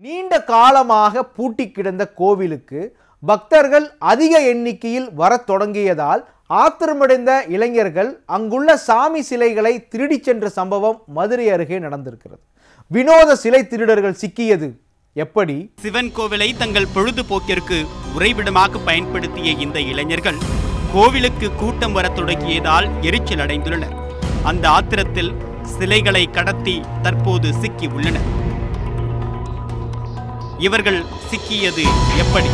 நீண்ட காலமாக பூட்டி கிடந்த கோவிலுக்கு பக்தர்கள் அதிக எண்ணிக்கையில் வரத் தொடங்கியதால் ஆத்திரமடைந்த இளைஞர்கள் அங்குள்ள சாமி சிலைகளை திருடிச் சென்ற சம்பவம் மதுரை அருகே நடந்திருக்கிறது வினோத சிலை திருடர்கள் சிக்கியது எப்படி சிவன் கோவிலை தங்கள் பொழுதுபோக்கிற்கு உறைவிடமாக பயன்படுத்திய இந்த இளைஞர்கள் கோவிலுக்கு கூட்டம் வரத் தொடங்கியதால் எரிச்சல் அடைந்துள்ளனர் அந்த ஆத்திரத்தில் சிலைகளை கடத்தி தற்போது சிக்கி உள்ளனர் இவர்கள் சிக்கியது எப்படி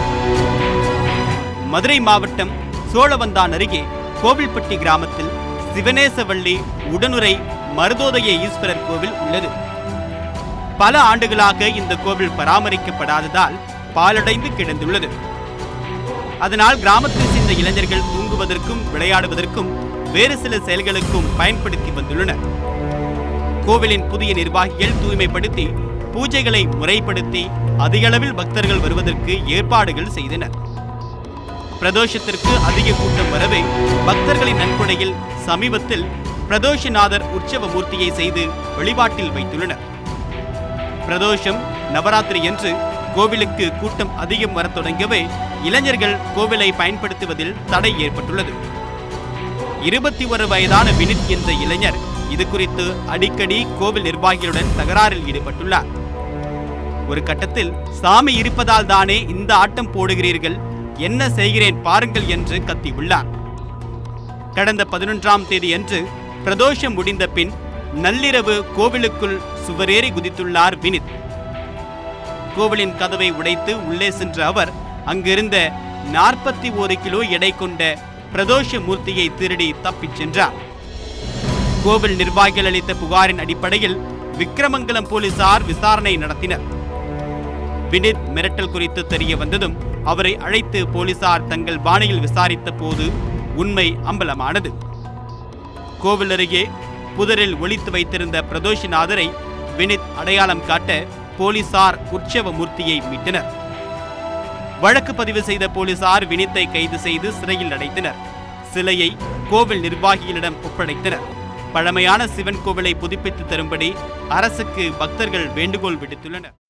மதுரை மாவட்டம் சோழவந்தான் அருகே கோவில்பட்டி கிராமத்தில் சிவனேசவள்ளி உடனுரை மருதோதய ஈஸ்வரர் கோவில் உள்ளது பல ஆண்டுகளாக இந்த கோவில் பராமரிக்கப்படாததால் பாலடைந்து கிடந்துள்ளது அதனால் கிராமத்தில் சேர்ந்த இளைஞர்கள் தூங்குவதற்கும் விளையாடுவதற்கும் வேறு சில செயல்களுக்கும் பயன்படுத்தி வந்துள்ளனர் கோவிலின் புதிய நிர்வாகிகள் தூய்மைப்படுத்தி பூஜைகளை முறைப்படுத்தி அதிக அளவில் பக்தர்கள் வருவதற்கு ஏற்பாடுகள் செய்தனர் பிரதோஷத்திற்கு அதிக கூட்டம் வரவே பக்தர்களின் நன்கொடையில் சமீபத்தில் பிரதோஷநாதர் உற்சவ மூர்த்தியை செய்து வழிபாட்டில் வைத்துள்ளனர் பிரதோஷம் நவராத்திரி என்று கோவிலுக்கு கூட்டம் அதிகம் வரத் தொடங்கவே இளைஞர்கள் கோவிலை பயன்படுத்துவதில் தடை ஏற்பட்டுள்ளது இருபத்தி ஒரு வயதான வினித் என்ற இளைஞர் இது குறித்து அடிக்கடி கோவில் நிர்வாகிகளுடன் தகராறில் ஈடுபட்டுள்ளார் ஒரு கட்டத்தில் சாமி இருப்பதால் தானே இந்த ஆட்டம் போடுகிறீர்கள் என்ன செய்கிறேன் பாருங்கள் என்று கத்தியுள்ளார் கடந்த பதினொன்றாம் தேதி அன்று பிரதோஷம் முடிந்த பின் நள்ளிரவு கோவிலுக்குள் சுவரேறி குதித்துள்ளார் வினித் கோவிலின் கதவை உடைத்து உள்ளே சென்ற அவர் அங்கிருந்த நாற்பத்தி ஒரு கிலோ எடை கொண்ட பிரதோஷ மூர்த்தியை திருடி தப்பிச் சென்றார் கோவில் நிர்வாகிகள் அளித்த புகாரின் அடிப்படையில் விக்கிரமங்கலம் போலீசார் விசாரணை நடத்தினர் வினித் மிரட்டல் குறித்து தெரிய வந்ததும் அவரை அழைத்து போலீசார் தங்கள் பாணியில் விசாரித்த போது உண்மை அம்பலமானது கோவில் அருகே புதரில் ஒளித்து வைத்திருந்த பிரதோஷநாதரை வினித் அடையாளம் காட்ட போலீசார் உற்சவ மூர்த்தியை மீட்டனர் வழக்கு பதிவு செய்த போலீசார் வினித்தை கைது செய்து சிறையில் அடைத்தனர் சிலையை கோவில் நிர்வாகிகளிடம் ஒப்படைத்தனர் பழமையான சிவன் கோவிலை புதுப்பித்து தரும்படி அரசுக்கு பக்தர்கள் வேண்டுகோள் விடுத்துள்ளனர்